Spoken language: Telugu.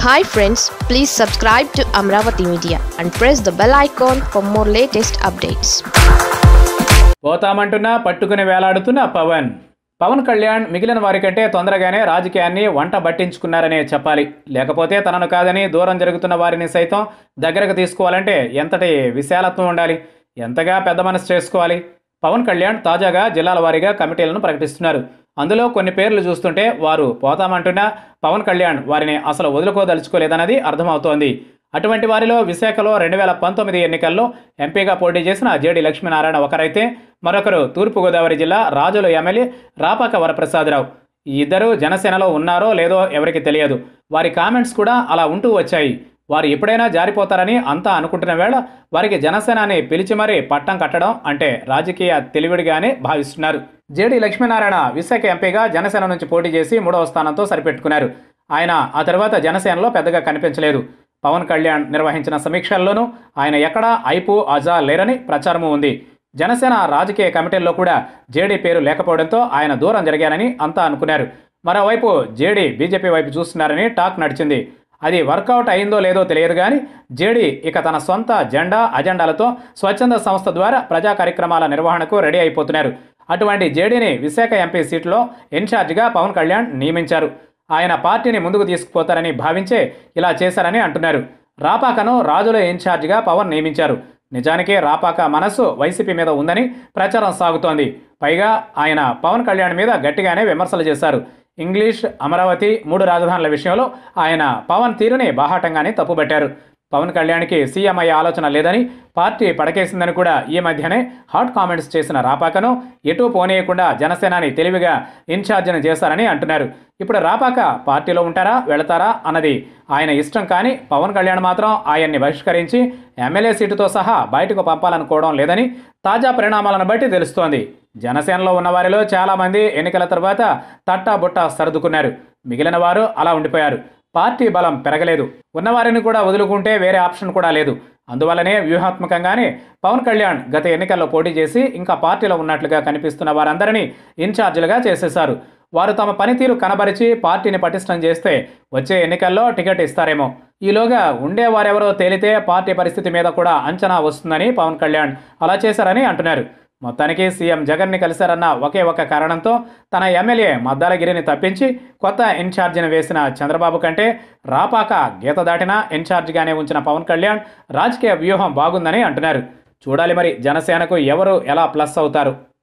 hi friends please subscribe to Amaravati media and press the bell icon for more latest updates పోతామంటున్నా పట్టుకుని వేలాడుతున్న పవన్ పవన్ కళ్యాణ్ మిగిలిన వారికంటే తొందరగానే రాజకీయాన్ని వంట బట్టించుకున్నారనే చెప్పాలి లేకపోతే తనను కాదని దూరం జరుగుతున్న వారిని సైతం దగ్గరకు తీసుకోవాలంటే ఎంతటి విశాలత్వం ఉండాలి ఎంతగా పెద్ద మనసు చేసుకోవాలి పవన్ కళ్యాణ్ తాజాగా జిల్లాల వారీగా కమిటీలను ప్రకటిస్తున్నారు అందులో కొన్ని పేర్లు చూస్తుంటే వారు పోతామంటున్నా పవన్ కళ్యాణ్ వారిని అసలు వదులుకోదలుచుకోలేదన్నది అర్థమవుతోంది అటువంటి వారిలో విశాఖలో రెండు వేల పంతొమ్మిది ఎన్నికల్లో ఎంపీగా పోటీ చేసిన జేడి లక్ష్మీనారాయణ ఒకరైతే మరొకరు తూర్పుగోదావరి జిల్లా రాజుల ఎమ్మెల్యే రాపాక వరప్రసాదరావు ఈ ఇద్దరు జనసేనలో ఉన్నారో లేదో ఎవరికి తెలియదు వారి కామెంట్స్ కూడా అలా ఉంటూ వచ్చాయి వారు ఎప్పుడైనా జారిపోతారని అంతా అనుకుంటున్న వేళ వారికి జనసేనాని పిలిచి మరీ పట్టం కట్టడం అంటే రాజకీయ తెలివిడిగానే భావిస్తున్నారు జేడి లక్ష్మీనారాయణ విశాఖ ఎంపీగా జనసేన నుంచి పోటీ చేసి మూడవ స్థానంతో సరిపెట్టుకున్నారు ఆయన ఆ తర్వాత జనసేనలో పెద్దగా కనిపించలేదు పవన్ కళ్యాణ్ నిర్వహించిన సమీక్షల్లోనూ ఆయన ఎక్కడా ఐపు అజా లేరని ప్రచారము ఉంది జనసేన రాజకీయ కమిటీల్లో కూడా జేడీ పేరు లేకపోవడంతో ఆయన దూరం జరిగానని అంతా అనుకున్నారు మరోవైపు జేడీ బీజేపీ వైపు చూస్తున్నారని టాక్ నడిచింది అది వర్కౌట్ అయిందో లేదో తెలియదు కానీ జేడీ ఇక తన సొంత జెండా అజెండాలతో స్వచ్ఛంద సంస్థ ద్వారా ప్రజా కార్యక్రమాల నిర్వహణకు రెడీ అయిపోతున్నారు అటువంటి జేడీని విశాఖ ఎంపీ సీట్లో ఇన్ఛార్జిగా పవన్ కళ్యాణ్ నియమించారు ఆయన పార్టీని ముందుకు తీసుకుపోతారని భావించే ఇలా చేశారని అంటున్నారు రాపాకను రాజుల ఇన్ఛార్జిగా పవన్ నియమించారు నిజానికి రాపాక మనస్సు వైసీపీ మీద ఉందని ప్రచారం సాగుతోంది పైగా ఆయన పవన్ కళ్యాణ్ మీద గట్టిగానే విమర్శలు చేశారు ఇంగ్లీష్ అమరావతి మూడు రాజధానుల విషయంలో ఆయన పవన్ తీరుని బాహాటంగానే తప్పుబట్టారు పవన్ కళ్యాణ్కి సీఎం అయ్యే ఆలోచన లేదని పార్టీ పడకేసిందని కూడా ఈ మధ్యనే హాట్ కామెంట్స్ చేసిన రాపాకను ఎటూ పోనీయకుండా జనసేనాని తెలివిగా ఇన్ఛార్జిని చేశారని అంటున్నారు ఇప్పుడు రాపాక పార్టీలో ఉంటారా వెళతారా అన్నది ఆయన ఇష్టం కానీ పవన్ కళ్యాణ్ మాత్రం ఆయన్ని బహిష్కరించి ఎమ్మెల్యే సీటుతో సహా బయటకు పంపాలనుకోవడం లేదని తాజా పరిణామాలను బట్టి తెలుస్తోంది జనసేనలో ఉన్న వారిలో చాలామంది ఎన్నికల తర్వాత తట్టా బుట్ట సర్దుకున్నారు మిగిలిన వారు అలా ఉండిపోయారు పార్టీ బలం పెరగలేదు ఉన్నవారిని కూడా వదులుకుంటే వేరే ఆప్షన్ కూడా లేదు అందువల్లనే వ్యూహాత్మకంగానే పవన్ కళ్యాణ్ గత ఎన్నికల్లో పోటీ చేసి ఇంకా పార్టీలో ఉన్నట్లుగా కనిపిస్తున్న వారందరినీ ఇన్ఛార్జీలుగా చేసేశారు వారు తమ పనితీరు కనబరిచి పార్టీని పటిష్టం చేస్తే వచ్చే ఎన్నికల్లో టికెట్ ఇస్తారేమో ఈలోగా ఉండేవారెవరో తేలితే పార్టీ పరిస్థితి మీద కూడా అంచనా వస్తుందని పవన్ కళ్యాణ్ అలా చేశారని అంటున్నారు మొత్తానికి సీఎం జగన్ని కలిశారన్న ఒకే ఒక కారణంతో తన ఎమ్మెల్యే మద్దాలగిరిని తప్పించి కొత్త ఇన్ఛార్జిని వేసిన చంద్రబాబు కంటే రాపాక గీత దాటినా ఇన్ఛార్జిగానే ఉంచిన పవన్ కళ్యాణ్ రాజకీయ వ్యూహం బాగుందని అంటున్నారు చూడాలి మరి జనసేనకు ఎవరు ఎలా ప్లస్ అవుతారు